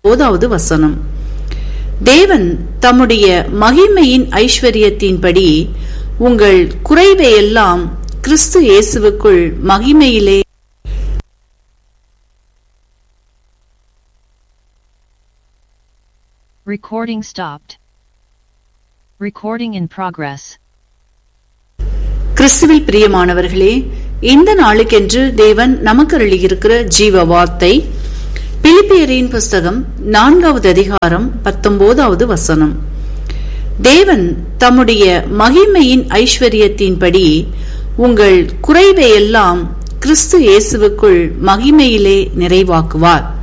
போதாவது வசனம் தேவன் தம்முடைய மகிமையின் ஐஸ்வர்யத்தின்படி உங்கள் குறைவையெல்லாம் கிறிஸ்து இயேசுவுக்குள் மகிமையிலே Recording stopped. Recording in progress. கிறிஸ்துவில் பிரியமானவர்களே இந்த நாளுக்கென்று தேவன் நமக்கு அருளியிருக்கிற ஜீவ வார்த்தை பிலிப்பியரின் புஸ்தகம் நான்காவது அதிகாரம் பத்தொன்பதாவது வசனம் தேவன் தம்முடைய மகிமையின் ஐஸ்வர்யத்தின்படி உங்கள் குறைவையெல்லாம் கிறிஸ்து இயேசுவுக்குள் மகிமையிலே நிறைவாக்குவார்